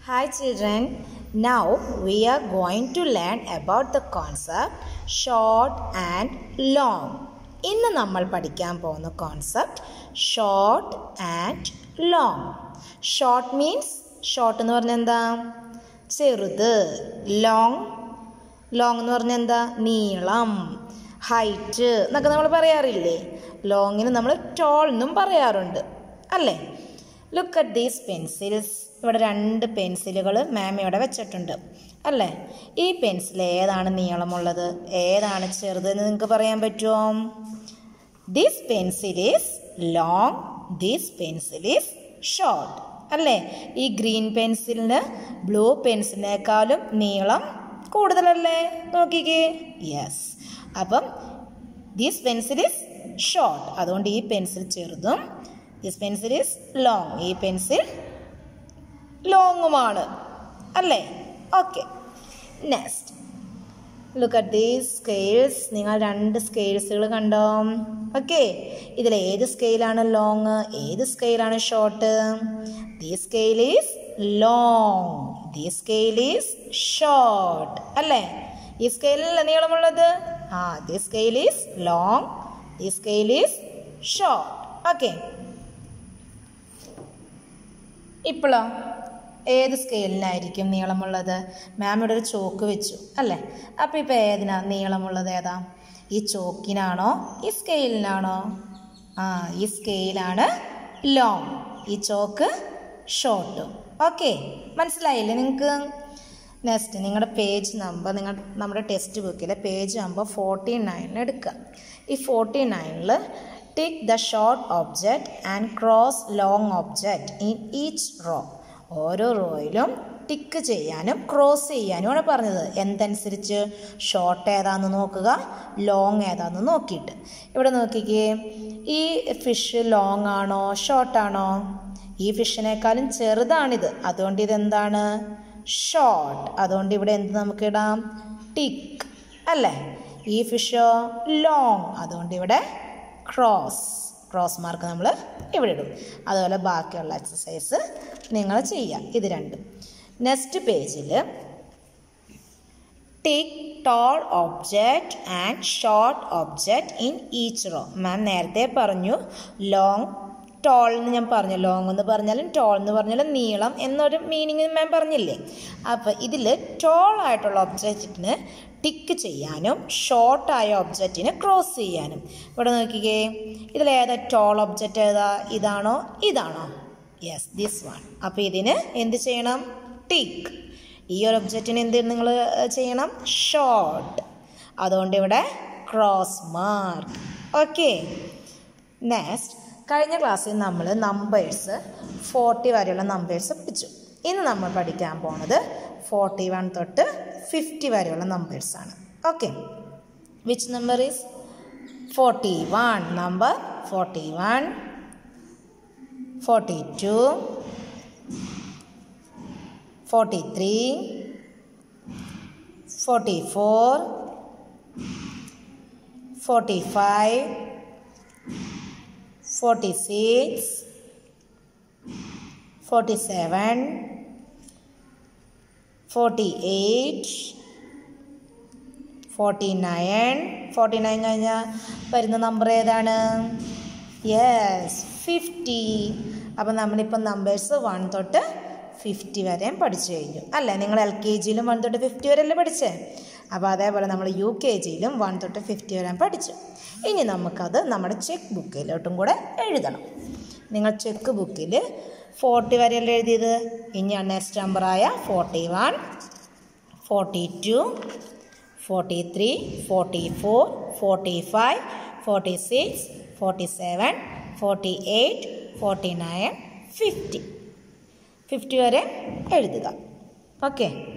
Hi children, now we are going to learn about the concept short and long. ഇന്ന് നമ്മൾ പഠിക്കാൻ പോകുന്ന concept short and long short means short എന്ന് പറഞ്ഞാൽ എന്താ ചെറുത് ലോങ് ലോങ് എന്ന് പറഞ്ഞാൽ എന്താ നീളം ഹൈറ്റ് എന്നൊക്കെ നമ്മൾ പറയാറില്ലേ ലോങ്ങിന് നമ്മൾ ടോൾ എന്നും പറയാറുണ്ട് അല്ലേ ലുക്ക് അറ്റ് ദീസ് പെൻസിൽസ് ഇവിടെ രണ്ട് പെൻസിലുകൾ മാം ഇവിടെ വെച്ചിട്ടുണ്ട് അല്ലേ ഈ പെൻസിൽ ഏതാണ് നീളമുള്ളത് ഏതാണ് ചെറുതെന്ന് നിങ്ങൾക്ക് പറയാൻ പറ്റുമോ this pencil is long this pencil is short അല്ലേ ഈ ഗ്രീൻ പെൻസിലിന് ബ്ലൂ പെൻസിലിനേക്കാളും നീളം കൂടുതലല്ലേ നോക്കിക്കേ യെസ് അപ്പം ദിസ് പെൻസിൽ ഈസ് ഷോർട്ട് അതുകൊണ്ട് ഈ പെൻസിൽ ചെറുതും ദിസ് പെൻസിൽ ഈസ് ലോങ് ഈ പെൻസിൽ ലോങ്ങുമാണ് അല്ലേ okay next look at these scales നിങ്ങൾ രണ്ട് സ്കെയിൽസുകൾ കണ്ടോ ഓക്കെ ഇതിൽ ഏത് സ്കെയിലാണ് ലോങ് ഏത് സ്കെയിലാണ് short the scale is long the scale is short അല്ലേ ഈ സ്കെയിലല്ല നീളമുള്ളത് ആ the scale is long the scale is short okay ഇപ്പോഴോ ഏത് സ്കെയിലിനായിരിക്കും നീളമുള്ളത് മാം ഇവിടെ ഒരു ചോക്ക് വെച്ചു അല്ലേ അപ്പോൾ ഇപ്പോൾ ഏതിനാ നീളമുള്ളത് ഏതാ ഈ ചോക്കിനാണോ ഈ സ്കെയിലിനാണോ ആ ഈ സ്കെയിലാണ് ലോങ് ഈ ചോക്ക് ഷോർട്ടും ഓക്കെ മനസ്സിലായില്ലേ നിങ്ങൾക്ക് നെക്സ്റ്റ് നിങ്ങളുടെ പേജ് നമ്പർ നിങ്ങൾ നമ്മുടെ ടെക്സ്റ്റ് ബുക്കിലെ പേജ് നമ്പർ ഫോർട്ടി നയൻ എടുക്കുക ഈ ഫോർട്ടി നയനിൽ tick the short object and cross long object in each row ഓരോ റോയിലും ടിക്ക് ചെയ്യാനും ക്രോസ് ചെയ്യാനുമാണ് പറഞ്ഞത് എന്തനുസരിച്ച് ഷോർട്ട് ഏതാണെന്ന് നോക്കുക ലോങ് ഏതാണെന്ന് നോക്കിയിട്ട് ഇവിടെ നോക്കിക്കേ ഈ ഫിഷ് ലോങ് ആണോ ഷോർട്ടാണോ ഈ ഫിഷിനേക്കാളും ചെറുതാണിത് അതുകൊണ്ട് ഇതെന്താണ് ഷോർട്ട് അതുകൊണ്ട് ഇവിടെ എന്ത് നമുക്ക് ഇടാം ടിക്ക് അല്ലേ ഈ ഫിഷോ ലോങ് അതുകൊണ്ട് ഇവിടെ ക്രോസ് ക്രോസ് മാർക്ക് നമ്മൾ ഇവിടെ ഇടും അതുപോലെ ബാക്കിയുള്ള എക്സസൈസ് നിങ്ങൾ ചെയ്യുക ഇത് രണ്ടും നെക്സ്റ്റ് പേജിൽ take tall object and short object in each row ma'am നേരത്തെ പറഞ്ഞു ലോങ് ടോൾ എന്ന് ഞാൻ പറഞ്ഞു ലോങ് എന്ന് പറഞ്ഞാലും ടോൾ എന്ന് പറഞ്ഞാലും നീളം എന്നൊരു മീനിങ് മാം പറഞ്ഞില്ലേ അപ്പോൾ ഇതിൽ ടോൾ ആയിട്ടുള്ള ഒബ്ജക്റ്റിന് ടിക്ക് ചെയ്യാനും ഷോർട്ടായ ഒബ്ജക്റ്റിന് ക്രോസ് ചെയ്യാനും ഇവിടെ നോക്കിക്കേ ഇതിൽ ഏതാ ടോൾ ഒബ്ജക്റ്റ് ഏതാ ഇതാണോ ഇതാണോ യെസ് ദിസ് വൺ അപ്പോൾ ഇതിന് എന്ത് ചെയ്യണം ടിക്ക് ഈ ഒരു ഒബ്ജക്റ്റിന് എന്ത് നിങ്ങൾ ചെയ്യണം ഷോർട്ട് അതുകൊണ്ട് ഇവിടെ ക്രോസ് മാർക്ക് ഓക്കെ നെക്സ്റ്റ് കഴിഞ്ഞ ക്ലാസ്സിൽ നമ്മൾ നമ്പേഴ്സ് ഫോർട്ടി വരെയുള്ള നമ്പേഴ്സ് പഠിച്ചു ഇന്ന് നമ്മൾ പഠിക്കാൻ പോണത് ഫോർട്ടി വൺ തൊട്ട് ഫിഫ്റ്റി വരെയുള്ള നമ്പേഴ്സാണ് okay which number is forty one number forty one forty two forty three forty four forty five forty six forty seven forty eight forty nine forty nine കഴിഞ്ഞാൽ വരുന്ന നമ്പർ ഏതാണ് yes fifty അപ്പം നമ്മളിപ്പം numbers one തൊട്ട് fifty വരെയും പഠിച്ചു കഴിഞ്ഞു അല്ലേ നിങ്ങൾ എൽ കെ ജിയിലും വൺ തൊട്ട് ഫിഫ്റ്റി വരെയല്ലേ പഠിച്ചേ അപ്പോൾ അതേപോലെ നമ്മൾ യു കെ ജിയിലും വൺ തൊട്ട് ഫിഫ്റ്റി വരെ പഠിച്ചു ഇനി നമുക്കത് നമ്മുടെ ചെക്ക് ബുക്കിലോട്ടും കൂടെ എഴുതണം നിങ്ങൾ ചെക്ക് ബുക്കിൽ ഫോർട്ടി വരെയല്ലേ എഴുതിയത് ഇനി നെക്സ്റ്റ് നമ്പറായ forty one forty two forty three forty four forty five forty six forty seven forty eight forty nine fifty fifty വരെ എഴുതുക ഓക്കെ